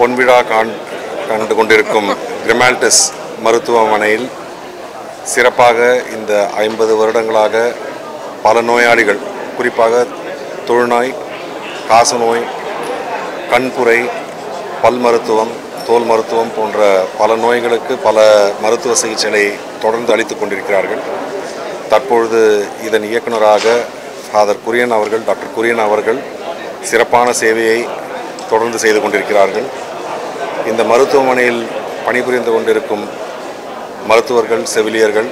பொன்விழா காண் கண்டு கொண்டிருக்கும் கிரிமால்டஸ் மருத்துவமனையில் சிறப்பாக இந்த ஐம்பது வருடங்களாக பல நோயாளிகள் குறிப்பாக தொழுநோய் காசநோய் கண்புரை பல் மருத்துவம் தோல் மருத்துவம் போன்ற பல நோய்களுக்கு பல மருத்துவ சிகிச்சைகளை தொடர்ந்து அளித்துக் கொண்டிருக்கிறார்கள் தற்பொழுது இதன் இயக்குனராக ஃபாதர் குரியன் அவர்கள் டாக்டர் குரியன் அவர்கள் சிறப்பான சேவையை தொடர்ந்து செய்து கொண்டிருக்கிறார்கள் இந்த மருத்துவமனையில் பணிபுரிந்து கொண்டிருக்கும் மருத்துவர்கள் செவிலியர்கள்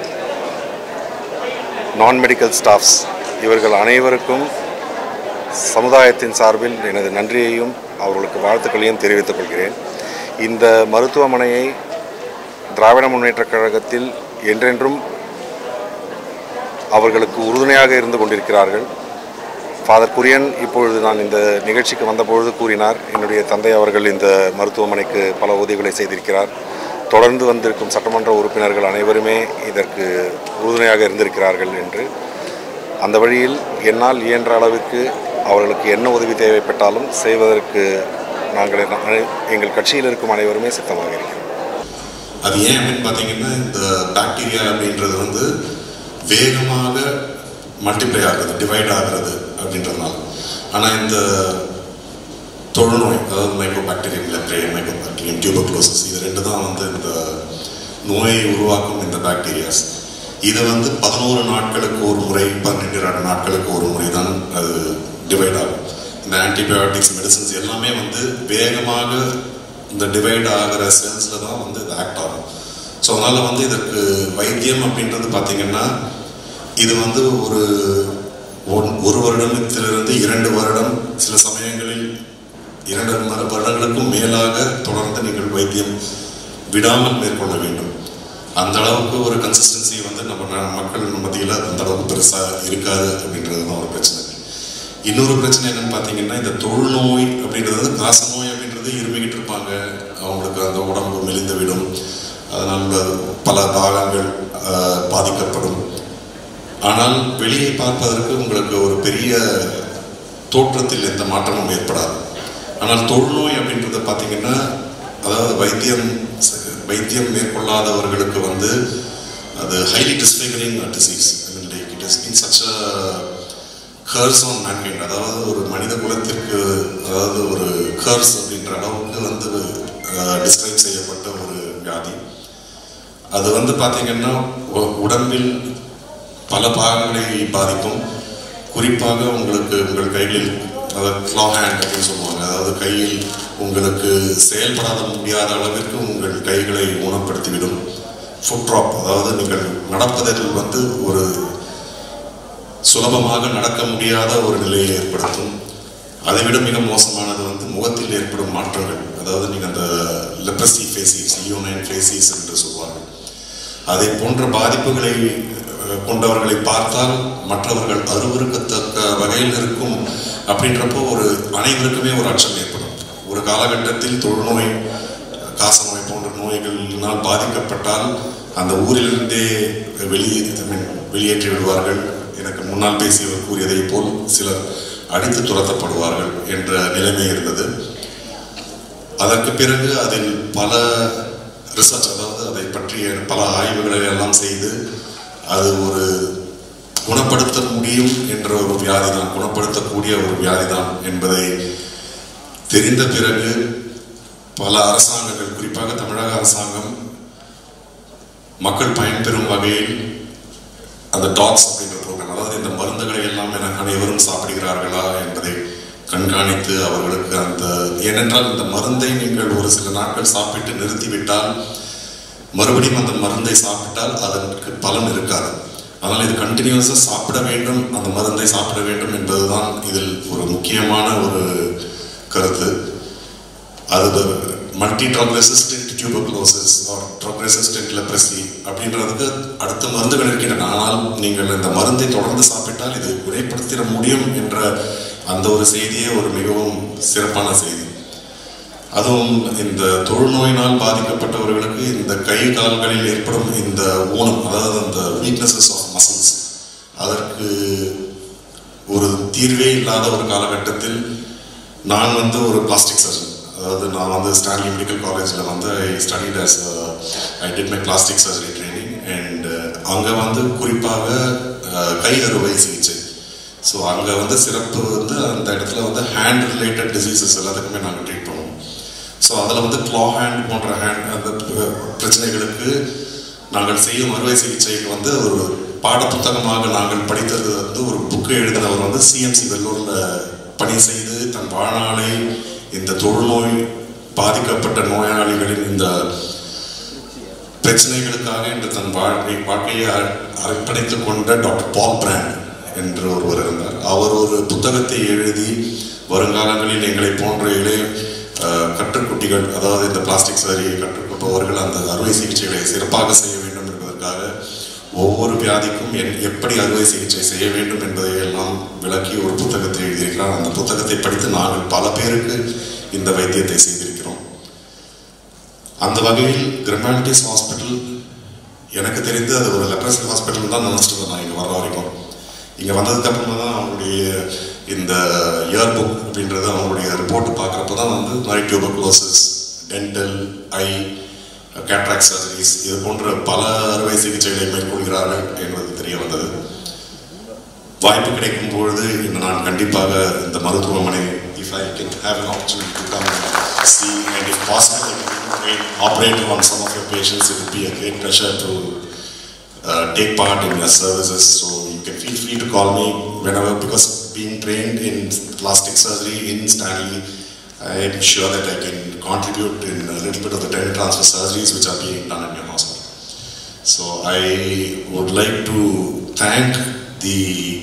நான் மெடிக்கல் ஸ்டாஃப்ஸ் இவர்கள் அனைவருக்கும் சமுதாயத்தின் சார்பில் எனது நன்றியையும் அவர்களுக்கு வாழ்த்துக்களையும் தெரிவித்துக் கொள்கிறேன் இந்த மருத்துவமனையை திராவிட முன்னேற்றக் கழகத்தில் என்றென்றும் அவர்களுக்கு உறுதுணையாக இருந்து கொண்டிருக்கிறார்கள் ஃபாதர் குரியன் இப்பொழுது நான் இந்த நிகழ்ச்சிக்கு வந்தபொழுது கூறினார் என்னுடைய தந்தை அவர்கள் இந்த மருத்துவமனைக்கு பல உதவிகளை செய்திருக்கிறார் தொடர்ந்து வந்திருக்கும் சட்டமன்ற உறுப்பினர்கள் அனைவருமே இதற்கு உறுதுணையாக இருந்திருக்கிறார்கள் என்று அந்த வழியில் என்னால் இயன்ற அளவுக்கு அவர்களுக்கு என்ன உதவி தேவைப்பட்டாலும் செய்வதற்கு நாங்கள் அனை- எங்கள் கட்சியில் இருக்கும் அனைவருமே சித்தமாக இருக்கிறோம் அது ஏன் அப்படின்னு பார்த்தீங்கன்னா இந்த பாக்டீரியா அப்படின்றது வந்து வேகமாக மல்டிப்ளை ஆகுறது டிவைட் ஆகுறது அப்படின்றதுனால ஆனால் இந்த தொழுநோய் அதாவது mycobacterium leprae mycobacterium tuberculosis இது ரெண்டு தான் வந்து இந்த நோயை உருவாக்கும் இந்த பாக்டீரியாஸ் இது வந்து பதினோரு நாட்களுக்கு ஒரு முறை பன்னெண்டு நாட்களுக்கு ஒரு முறை தான் அது டிவைட் ஆகும் இந்த ஆன்டிபயோட்டிக்ஸ் மெடிசன்ஸ் எல்லாமே வந்து வேகமாக இந்த டிவைட் ஆகிற செல்ஸில் தான் வந்து இது ஆக்ட் ஆகும் ஸோ அதனால் வந்து இதற்கு வைத்தியம் அப்படின்றது பார்த்தீங்கன்னா இது வந்து ஒரு ஒன்- ஒரு வருடத்திலிருந்து இரண்டு வருடம் சில சமயங்களில் இரண்டு மர- வருடங்களுக்கும் மேலாக தொடர்ந்து நீங்கள் வைத்தியம் விடாமல் மேற்கொள்ள வேண்டும் அந்த அளவுக்கு ஒரு கன்சிஸ்டன்சி வந்து நம்ம ந- மக்கள் மத்தியில் அந்த அளவுக்கு பெருசாக இருக்காது அப்படின்றது தான் ஒரு பிரச்சனை இன்னொரு பிரச்சனை என்னன்னு பார்த்தீங்கன்னா இந்த தொழுநோய் அப்படின்றது வந்து காசநோய் அப்படின்றது இருமிக்கிட்டு இருப்பாங்க அவங்களுக்கு அந்த உடம்பு மெலிந்து விடும் அதனால் பல பாகங்கள் ஆஹ், பாதிக்கப்படும் ஆனால் வெளியே பார்ப்பதற்கு உங்களுக்கு ஒரு பெரிய தோற்றத்தில் எந்த மாற்றமும் ஏற்படாது ஆனால் தொழுநோய் அப்படின்றத பார்த்தீங்கன்னா அதாவது வைத்தியம் வைத்தியம் மேற்கொள்ளாதவர்களுக்கு வந்து அது highly disfiguring disease like it is been such a curse on mankind அதாவது ஒரு மனித குலத்திற்கு அதாவது ஒரு கர்ஸ் அப்படின்ற அளவுக்கு வந்து டிஸ்கிரைப் செய்யப்பட்ட ஒரு வியாதி அது வந்து பார்த்தீங்கன்னா உ- உடம்பில் பல பாகங்களை பாதிக்கும் குறிப்பாக உங்களுக்கு உங்கள் கைகளில் அதாவது க்ளா ஹேண்ட் அப்படின்னு சொல்லுவாங்க அதாவது கையில் உங்களுக்கு செயல்படாத முடியாத அளவிற்கு உங்கள் கைகளை ஊனப்படுத்திவிடும் ஃபுட் ட்ராப் அதாவது நீங்கள் நடப்பதில் வந்து ஒரு சுலபமாக நடக்க முடியாத ஒரு நிலையை ஏற்படுத்தும் அதைவிட மிக மோசமானது வந்து முகத்தில் ஏற்படும் மாற்றங்கள் அதாவது நீங்கள் அந்த லெப்ரசி ஃபேசிஸ் யூனைன் ஃபேசிஸ் என்று சொல்வார்கள் அதை போன்ற பாதிப்புகளை அஹ், கொண்டவர்களை பார்த்தால் மற்றவர்கள் அருவருக்கத்தக்க வகையில் இருக்கும் அப்படின்றப்போ ஒரு அனைவருக்குமே ஒரு அச்சம் ஏற்படும் ஒரு காலகட்டத்தில் தொழுநோய் காசநோய் போன்ற நோய்களினால் பாதிக்கப்பட்டால் அந்த ஊரிலிருந்தே வெளியே I mean, வெளியேற்றி விடுவார்கள் எனக்கு முன்னால் பேசியவர் கூறியதை போல் சிலர் அடித்து துரத்தப்படுவார்கள் என்ற நிலைமை இருந்தது அதற்கு பிறகு அதில் பல ரிசர்ச் அதாவது அதை பற்றிய பல ஆய்வுகளை எல்லாம் செய்து அது ஒரு குணப்படுத்த முடியும் என்ற ஒரு வியாதி தான் குணப்படுத்தக்கூடிய ஒரு வியாதி தான் என்பதை தெரிந்த பிறகு பல அரசாங்கங்கள் குறிப்பாக தமிழக அரசாங்கம் மக்கள் பயன்பெறும் வகையில் அந்த டாக்ஸ் அப்படின்ற ப்ரோக்ராம் அதாவது இந்த மருந்துகளை எல்லாம் என அனைவரும் சாப்பிடுகிறார்களா என்பதை கண்காணித்து அவர்களுக்கு அந்த ஏனென்றால் இந்த மருந்தை நீங்கள் ஒரு சில நாட்கள் சாப்பிட்டு நிறுத்திவிட்டால் மறுபடியும் அந்த மருந்தை சாப்பிட்டால் அதற்கு பலன் இருக்காது அதனால் இது கண்டினியூஸாக சாப்பிட வேண்டும் அந்த மருந்தை சாப்பிட வேண்டும் என்பதுதான் இதில் ஒரு முக்கியமான ஒரு கருத்து அது multi drug resistant tuberculosis or drug resistant leprosy அப்படின்றதுக்கு அடுத்த மருந்துகள் இருக்கின்றன ஆனால் நீங்கள் இந்த மருந்தை தொடர்ந்து சாப்பிட்டால் இது குணப்படுத்திட முடியும் என்ற அந்த ஒரு செய்தியே ஒரு மிகவும் சிறப்பான செய்தி அதுவும் இந்த தொழுநோயினால் பாதிக்கப்பட்டவர்களுக்கு இந்த கை கால்களில் ஏற்படும் இந்த ஊனம் அதாவது அந்த வீக்னஸஸ் ஆஃப் மசில்ஸ் அதற்கு ஒரு தீர்வே இல்லாத ஒரு காலகட்டத்தில் நான் வந்து ஒரு பிளாஸ்டிக் சர்ஜன் அதாவது நான் வந்து ஸ்டான்லி மெடிக்கல் காலேஜில் வந்து I studied as I did my plastic surgery training and அங்கே வந்து குறிப்பாக அஹ், கை அறுவை சிகிச்சை ஸோ அங்கே வந்து சிறப்பு வந்து அந்த இடத்துல வந்து ஹேண்ட் ரிலேட்டட் டிசீசஸ் எல்லாத்துக்குமே நாங்கள் ட்ரீட் பண்ணுவோம் ஸோ அதில் வந்து க்ளா ஹேண்ட் போன்ற ஹேண்ட் அந்த ப- பிரச்சனைகளுக்கு நாங்கள் செய்யும் அறுவை சிகிச்சைக்கு வந்து ஒரு பாட புத்தகமாக நாங்கள் படித்தது வந்து ஒரு புக்கு எழுதினவர் வந்து சிஎம்சி வெள்ளூரில் பணி செய்து தன் வாழ்நாளை இந்த தொழுநோய் பாதிக்கப்பட்ட நோயாளிகளின் இந்த பிரச்சனைகளுக்காக இன்று தன் வாழ்க்கை வாழ்க்கையை அர்- அர்ப்பணித்துக் கொண்ட டாக்டர் பால் பிராண்ட் என்று ஒருவர் இருந்தார் அவர் ஒரு புத்தகத்தை எழுதி வருங்காலங்களில் எங்களை போன்ற இளைய அஹ், கற்றுக்குட்டிகள் அதாவது இந்த பிளாஸ்டிக் சர்ஜரியை கற்றுக்கொள்பவர்கள் அந்த அறுவை சிகிச்சைகளை சிறப்பாக செய்ய வேண்டும் என்பதற்காக ஒவ்வொரு வியாதிக்கும் என் எப்படி அறுவை சிகிச்சை செய்ய வேண்டும் என்பதை எல்லாம் விளக்கி ஒரு புத்தகத்தை எழுதியிருக்கிறார் அந்த புத்தகத்தை படித்து நாங்கள் பல பேருக்கு இந்த வைத்தியத்தை செய்திருக்கிறோம் அந்த வகையில் கிரமாட்டிஸ் ஹாஸ்பிட்டல் எனக்கு தெரிந்து அது ஒரு லெப்ரசி ஹாஸ்பிட்டல் தான் நினச்சிட்டு இருந்தேன் நான் இங்கே வர வரைக்கும் இங்கே வந்ததுக்கு அப்புறமா தான் அவங்களுடைய இந்த இயர் புக் அப்படின்றது அவங்களுடைய ரிப்போர்ட் பார்க்குறப்ப தான் வந்து நிறைய tuberculosis dental eye cataract surgeries இது போன்ற பல அறுவை சிகிச்சைகளை மேற்கொள்கிறார்கள் என்பது தெரிய வந்தது வாய்ப்பு கிடைக்கும் பொழுது இன்னும் நான் கண்டிப்பாக இந்த மருத்துவமனை if I can have an opportunity to come and see and if possible I can operate on some of your patients it would be a great pleasure to uh, take part in your services so you can feel free to call me whenever because being trained in plastic surgery in Stanley I am sure that I can contribute in a little bit of the tendon transfer surgeries which are being done in your hospital so I would like to thank the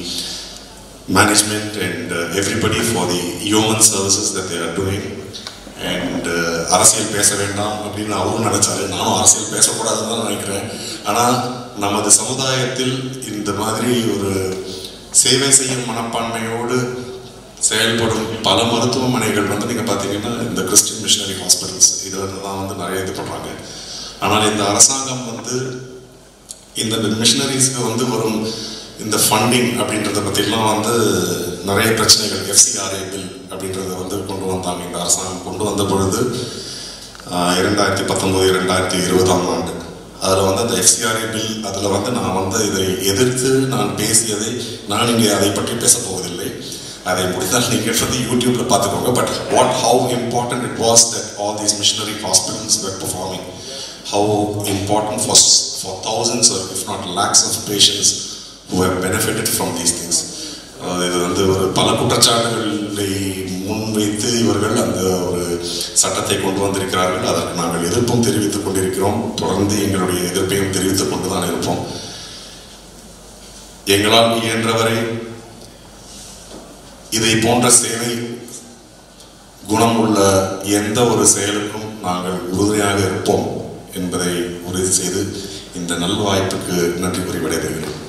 management and uh, everybody for the yeoman services that they are doing. And uh, அரசியல் பேச வேண்டாம் அப்படின்னு அவரும் நினைச்சாரு நானும் அரசியல் பேசக்கூடாதுன்னு தான் நினைக்கிறேன் ஆனால் நமது சமுதாயத்தில் இந்த மாதிரி ஒரு சேவை செய்யும் மனப்பான்மையோடு செயல்படும் பல மருத்துவமனைகள் வந்து நீங்கள் பார்த்தீங்கன்னா இந்த கிறிஸ்டியன் மிஷனரி ஹாஸ்பிட்டல்ஸ் இதில் தான் வந்து நிறைய இது பண்ணுறாங்க ஆனால் இந்த அரசாங்கம் வந்து இந்த மிஷனரிஸ்க்கு வந்து வரும் இந்த ஃபண்டிங் அப்படின்றத பற்றிலாம் வந்து நிறைய பிரச்சனைகள் எஃப்சிஆர்ஏ பில் அப்படின்றத வந்து கொண்டு வந்தாங்க இந்த அரசாங்கம் கொண்டு வந்த பொழுது ஆஹ், இரண்டாயிரத்தி பத்தொன்பது இரண்டாயிரத்தி இருபதாம் ஆண்டு அதில் வந்து அந்த எஃப்சிஆர்ஏ பில் அதில் வந்து நான் வந்து இதை எதிர்த்து நான் பேசியதை நான் இங்கே அதை பற்றி பேசப் போவதில்லை அதை முடிந்தால் நீங்கள் வந்து யூடியூப்ல பார்த்துக்கோங்க but what how important it was that all these missionary hospitals were performing how important for, for thousands or if not lakhs of patients who have benefited from these things. அஹ் இது வந்து ஒரு பல குற்றச்சாட்டுகளை முன்வைத்து இவர்கள் அந்த ஒரு சட்டத்தை கொண்டு வந்திருக்கிறார்கள் அதற்கு நாங்கள் எதிர்ப்பும் தெரிவித்துக் கொண்டிருக்கிறோம் தொடர்ந்து எங்களுடைய எதிர்ப்பையும் தெரிவித்துக் கொண்டுதான் இருப்போம் எங்களால் இயன்றவரை இதை போன்ற சேவை குணம் உள்ள எந்த ஒரு செயலுக்கும் நாங்கள் உறுதுணையாக இருப்போம் என்பதை உறுதி செய்து இந்த நல்வாய்ப்புக்கு நன்றி கூறி விடைபெறுகிறோம்